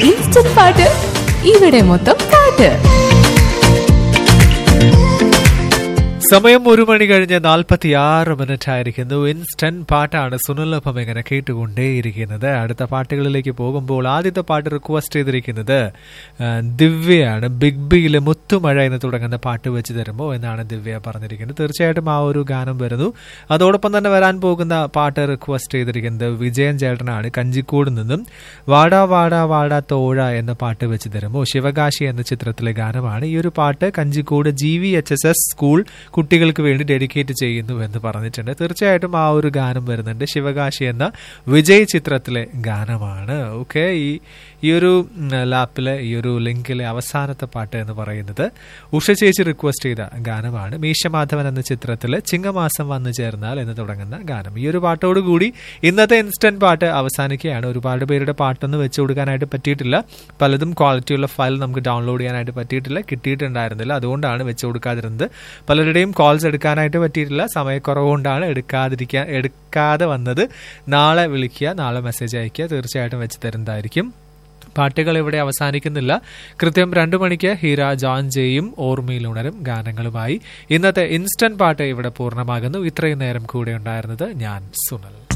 instant പാട്ട് ഇവിടെ മൊത്തം പാട്ട് സമയം ഒരു മണി കഴിഞ്ഞ് നാൽപ്പത്തി ആറ് മിനിറ്റ് ആയിരിക്കുന്നു ഇൻസ്റ്റന്റ് പാട്ടാണ് സുനിലഭം ഇങ്ങനെ കേട്ടുകൊണ്ടേയിരിക്കുന്നത് അടുത്ത പാട്ടുകളിലേക്ക് പോകുമ്പോൾ ആദ്യത്തെ പാട്ട് റിക്വസ്റ്റ് ചെയ്തിരിക്കുന്നത് ആ, ദിവ്യയാണ് ബിഗ് ബിയിലെ മുത്തുമഴ എന്ന് തുടങ്ങുന്ന പാട്ട് വെച്ച് തരുമോ എന്നാണ് ദിവ്യ പറഞ്ഞിരിക്കുന്നത് തീർച്ചയായിട്ടും ആ ഒരു ഗാനം വരുന്നു അതോടൊപ്പം തന്നെ വരാൻ പോകുന്ന പാട്ട് റിക്വസ്റ്റ് ചെയ്തിരിക്കുന്നത് വിജയൻ ചേട്ടനാണ് കഞ്ചിക്കോട് നിന്നും വാടാ വാടാ വാടാ തോഴ എന്ന പാട്ട് വെച്ച് തരുമോ ശിവകാശി എന്ന ചിത്രത്തിലെ ഗാനമാണ് ഈ ഒരു പാട്ട് Kanjikode G V H S S school കുട്ടികൾക്ക് വേണ്ടി ഡെഡിക്കേറ്റ് ചെയ്യുന്നു എന്ന് പറഞ്ഞിട്ടുണ്ട് തീർച്ചയായിട്ടും ആ ഒരു ഗാനം വരുന്നുണ്ട് ശിവകാശി എന്ന വിജയ് ചിത്രത്തിലെ ഗാനമാണ് ഓക്കെ ഈ ഈ ഒരു ഉം, ലാപ്പിലെ ഈ ഒരു ലിങ്കിലെ അവസാനത്തെ പാട്ട് എന്ന് പറയുന്നത് ഉഷ ചേച്ചി റിക്വസ്റ്റ് ചെയ്ത ഗാനമാണ് മീശമാധവൻ എന്ന ചിത്രത്തിലെ ചിങ്ങമാസം വന്നു ചേർന്നാൽ എന്ന് തുടങ്ങുന്ന ഗാനം ഈ ഒരു പാട്ടോടുകൂടി ഇന്നത്തെ ഇൻസ്റ്റന്റ് പാട്ട് അവസാനിക്കുകയാണ് ഒരുപാട് പേരുടെ പാട്ടൊന്നും വെച്ചു കൊടുക്കാനായിട്ട് പറ്റിയിട്ടില്ല പലതും ക്വാളിറ്റിയുള്ള ഫയൽ നമുക്ക് ഡൗൺലോഡ് ചെയ്യാനായിട്ട് പറ്റിയിട്ടില്ല കിട്ടിയിട്ടുണ്ടായിരുന്നില്ല അതുകൊണ്ടാണ് വെച്ചു കൊടുക്കാതിരുന്നത് പലരുടെയും കോൾസ് എടുക്കാനായിട്ട് പറ്റിയിട്ടില്ല സമയക്കുറവ് കൊണ്ടാണ് എടുക്കാതിരിക്കാൻ എടുക്കാതെ വന്നത് നാളെ വിളിക്കുക നാളെ മെസ്സേജ് അയക്കുക തീർച്ചയായിട്ടും വെച്ച് തരുന്നതായിരിക്കും പാട്ടുകൾ ഇവിടെ അവസാനിക്കുന്നില്ല കൃത്യം രണ്ടു മണിക്ക് ഹീര ജോൺ ജെയും ഓർമ്മയിലുണരും ഗാനങ്ങളുമായി ഇന്നത്തെ ഇൻസ്റ്റന്റ് പാട്ട് ഇവിടെ പൂർണ്ണമാകുന്നു ഇത്രയും നേരം കൂടെ ഉണ്ടായിരുന്നത് ഞാൻ സുനൽ